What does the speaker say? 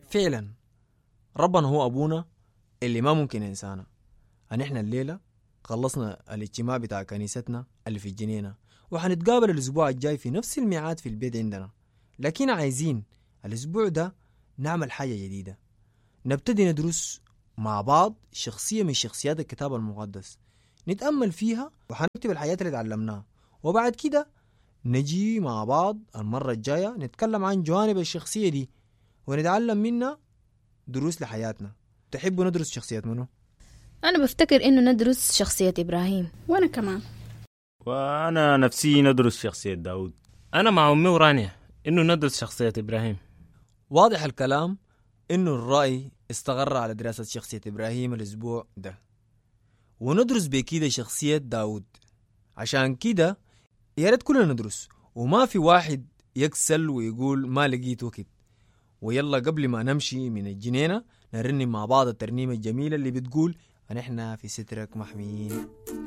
فعلا ربنا هو أبونا اللي ما ممكن ينسانا نحن الليلة خلصنا الاجتماع بتاع كنيستنا اللي في الجنينة وحنتقابل الأسبوع الجاي في نفس الميعاد في البيت عندنا لكن عايزين الأسبوع ده نعمل حاجة جديدة نبتدي ندرس مع بعض شخصية من شخصيات الكتاب المقدس نتأمل فيها وحنكتب الحياة اللي تعلمناها وبعد كده نجي مع بعض المرة الجاية نتكلم عن جوانب الشخصية دي ونتعلم منها دروس لحياتنا تحبوا ندرس شخصيات منه؟ أنا بفتكر إنه ندرس شخصية إبراهيم وأنا كمان وأنا نفسي ندرس شخصية داود أنا مع أمي ورانيا إنه ندرس شخصية إبراهيم واضح الكلام إنه الرأي استقر على دراسة شخصية إبراهيم الأسبوع ده وندرس بكده شخصية داود عشان كده يا ريت كلنا ندرس وما في واحد يكسل ويقول ما لقيت وقت ويلا قبل ما نمشي من الجنينة نرنم مع بعض الترنيمة الجميلة اللي بتقول نحن في سترك محميين